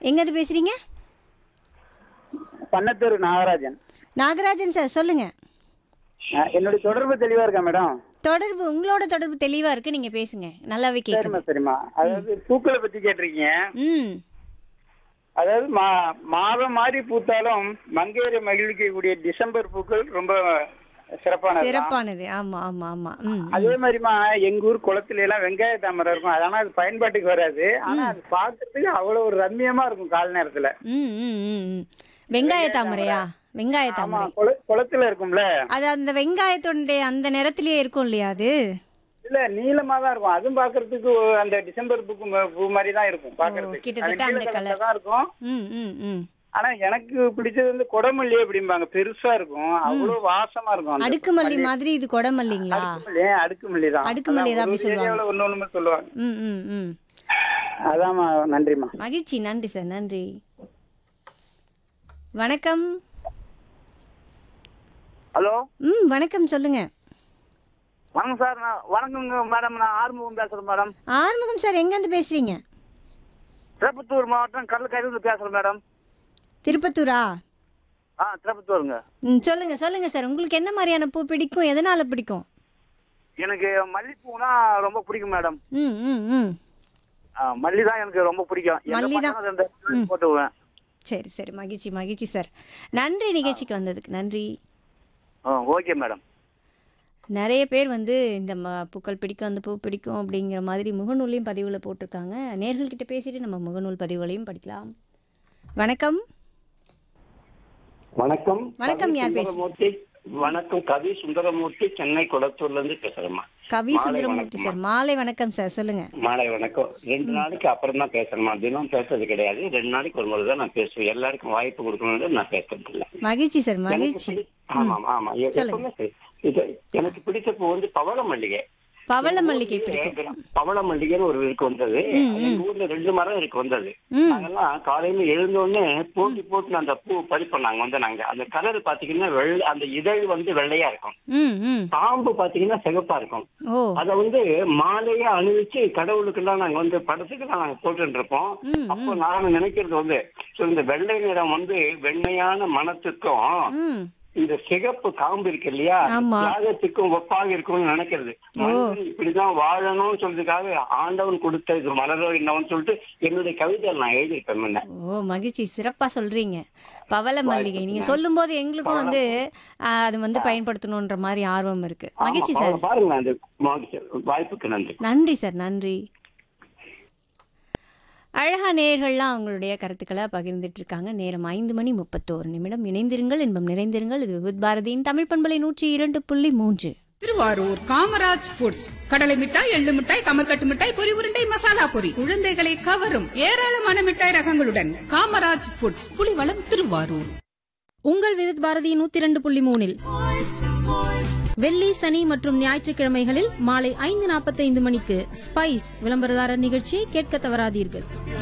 எங்கேருந்து பேசுறீங்க பன்னத்தூர் நாகராஜன் நாகராஜன் சார் சொல்லுங்க அஹ் என்னுடைய தொடர்பு தெளிவா இருக்கா மேடம் தொடர்பு உங்களோட தொடர்பு தெளிவா இருக்கு நீங்க பேசுங்க நல்லாவே சரிம்மா கேக்குது சரிம்மா அதாவது பூக்களை பத்தி கேட்டிருக்கீங்க ம் அதாவது மா மாதம் மாறி பூத்தாலும் மங்கையரை மகிழ்விக்கக்கூடிய டிசம்பர் பூக்கள் ரொம்ப சிறப்பானது சிறப்பானது ஆமா ஆமா ஆமா ம் அதே மாதிரிமா எங்க ஊர் குளத்துல எல்லாம் வெங்காய தாமரை இருக்கும் அதனால அது பயன்பாட்டுக்கு வராது ஆனா அது பார்க்கறதுக்கு அவ்வளவு ஒரு ரம்மியமா இருக்கும் கால நேரத்துல ம் ம் ம் ம். வெங்காய தாமரையா வெங்காய ஆமா தாமரை குள- குளத்துல இருக்கும்ல அது அந்த வெங்காயத்தோடைய அந்த நிறத்திலேயே இருக்கும் இல்லையா அது இல்ல நீளமா தான் இருக்கும் அதுவும் பாக்குறதுக்கு அந்த டிசம்பர் பூ பூ மாதிரி தான் இருக்கும் பாக்குறதுக்கு கிட்டத்தட்ட அது அந்த நீல colour. colour தான் இருக்கும் ம் ம் ம் ஆனா எனக்கு பிடிச்சது வந்து கொடமல்லி அப்படிம்பாங்க பெருசா இருக்கும் அவ்வளவு வாசமா இருக்கும் அந்த அடுக்குமல்லி மாதிரி இது கொடமல்லிங்களா அடுக்குமல்லி அடுக்குமல்லி தான் அடுக்குமல்லி தான் அப்படி சொல்லுவாங்க. ஏரியாவில் ஒன்று ஒன்று சொல்லுவாங்க ம் ம் ம் அதாம்மா நன்றிம்மா மகிழ்ச்சி நன்றி சார் நன்றி வணக்கம் ஹலோ ம் வணக்கம் சொல்லுங்க வணக்கம் சார் நான் வணக்கங்க மேடம் நான் ஆறுமுகம் பேசுறேன் மேடம் ஆறுமுகம் சார் எங்கேருந்து பேசுறீங்க திருப்பத்தூர் மாவட்டம் கடற்கரையிலிருந்து பேசுறேன் மேடம் திருப்பத்தூரா ஆ திருப்பத்தூருங்க ம் சொல்லுங்க சொல்லுங்க சார் உங்களுக்கு என்ன மாதிரியான பூ பிடிக்கும் எதனால பிடிக்கும் எனக்கு மல்லிப்பூனா ரொம்ப பிடிக்கும் மேடம் ம் ம் ம் ஆ, மல்லி தான் எனக்கு ரொம்ப பிடிக்கும் எங்க மல்லி தான். பார்த்தாலும் ரெண்டு ரெண்டு போட்டுவேன் சரி சரி மகிழ்ச்சி மகிழ்ச்சி சார் நன்றி நிகழ்ச்சிக்கு வந்ததுக்கு நன்றி ஆ ஓகே மேடம் நிறைய பேர் வந்து இந்த ம பூக்கள் பிடிக்கும் அந்த பூ பிடிக்கும் அப்படிங்கிற மாதிரி முகநூலையும் பதிவில் போட்டிருக்காங்க நேர்கள்கிட்ட பேசிட்டு நம்ம முகநூல் பதிவுகளையும் படிக்கலாம் வணக்கம் வணக்கம் வணக்கம், கவி யார் பேசு- சுந்தரமூர்த்தி வணக்கம் கவி சுந்தரமூர்த்தி சென்னை குளத்தூர்ல இருந்து பேசுறேம்மா கவி மாலை சுந்தரமூர்த்தி சார் மாலை வணக்கம் சார் சொல்லுங்க மாலை வணக்கம் ரெண்டு நாளைக்கு அப்புறம் தான் பேசுறேம்மா தினம் பேசுறது கிடையாது ரெண்டு நாளைக்கு ஒரு முறை தான் நான் பேசுவேன் எல்லாருக்கும் வாய்ப்பு கொடுக்கணும்னு நான் பேசுறது இல்லை மகிழ்ச்சி சார் மகிழ்ச்சி ஆமா ஆமா எ- எப்பவுமே சரி. இது எனக்கு பிடிச்ச பூ வந்து பவள மல்லிகை பவள மல்லிகை பிடிக்கும் பவள மல்லிகைன்னு ஒரு இருக்கு வந்தது எங்க ஊர்ல ரெண்டு மரம் இருக்கு வந்தது ம் அதெல்லாம் காலையில எழுந்த உடனே போட்டி போட்டு அந்த பூ பறிப்போம் நாங்க வந்து நாங்க அந்த கலர் பாத்தீங்கன்னா வெள்ளை அந்த இதழ் வந்து வெள்ளையா இருக்கும் ம் ம் காம்பு பாத்தீங்கன்னா சிகப்பா இருக்கும் ஓ அத வந்து மாலையா அணிவிச்சு கடவுளுக்கெல்லாம் நாங்க வந்து படத்துக்கெல்லாம் நாங்க போட்டுட்டு இருப்போம் ம் அப்போ நான் நினைக்கிறது வந்து so இந்த வெள்ளை நிறம் வந்து வெண்மையான மனத்துக்கும் ம் இந்த சிகப்பு காம்பு இருக்கு இல்லையா ஆமா. தியாகத்துக்கும் ஒப்பாக இருக்கும்னு நினைக்கிறது மனிதன் இப்படிதான் வாழணும்னு சொல்றதுக்காக ஆண்டவன் கொடுத்த இது மலரோ என்னவன்னு சொல்லிட்டு என்னுடைய கவிதை நான் எழுதியிருப்பேன் முன்ன ஓ மகிழ்ச்சி சிறப்பா சொல்றீங்க பவள மல்லிகை நீங்க சொல்லும்போது எங்களுக்கும் வந்து ஆ, அது வந்து பயன்படுத்தணுன்ற மாதிரி ஆர்வம் இருக்கு மகிழ்ச்சி ஆமா, சார் பாருங்க அந்த மகிழ்ச்சி. வாய்ப்புக்கு நன்றி நன்றி சார் நன்றி அழகா நேயர்கள்லாம் அவங்களுடைய கருத்துக்களை பகிர்ந்துட்டு இருக்காங்க நேரம் ஐந்து மணி முப்பத்தோரு நிமிடம் இணைந்திருங்கள் இன்பம் நிறைந்திருங்கள் இது விவித் பாரதியின் தமிழ் பண்பலை நூற்றி இரண்டு புள்ளி மூன்று திருவாரூர் காமராஜ் ஃபுட்ஸ் கடலை மிட்டாய் எள்ளு மிட்டாய் கமர்கட்டு மிட்டாய் பொரி உருண்டை மசாலா பொரி குழந்தைகளை கவரும் ஏராளமான மிட்டாய் ரகங்களுடன் காமராஜ் ஃபுட்ஸ் புலிவளம் திருவாரூர் உங்கள் விவித் பாரதி நூத்தி இரண்டு புள்ளி மூணில் வெள்ளி சனி மற்றும் ஞாயிற்றுக்கிழமைகளில் மாலை ஐந்து நாற்பத்தைந்து மணிக்கு ஸ்பைஸ் விளம்பரதாரர் நிகழ்ச்சியை கேட்க தவறாதீர்கள்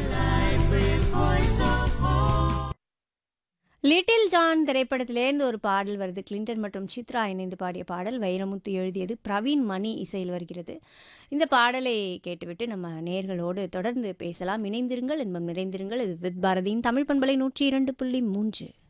லிட்டில் ஜான் திரைப்படத்திலேருந்து ஒரு பாடல் வருது கிளின்டன் மற்றும் சித்ரா இணைந்து பாடிய பாடல் வைரமுத்து எழுதியது பிரவீன் மணி இசையில் வருகிறது இந்த பாடலை கேட்டுவிட்டு நம்ம நேர்களோடு தொடர்ந்து பேசலாம் இணைந்திருங்கள் இன்பம் நிறைந்திருங்கள் இது வித் பாரதியின் தமிழ் பண்பலை நூற்றி இரண்டு புள்ளி மூன்று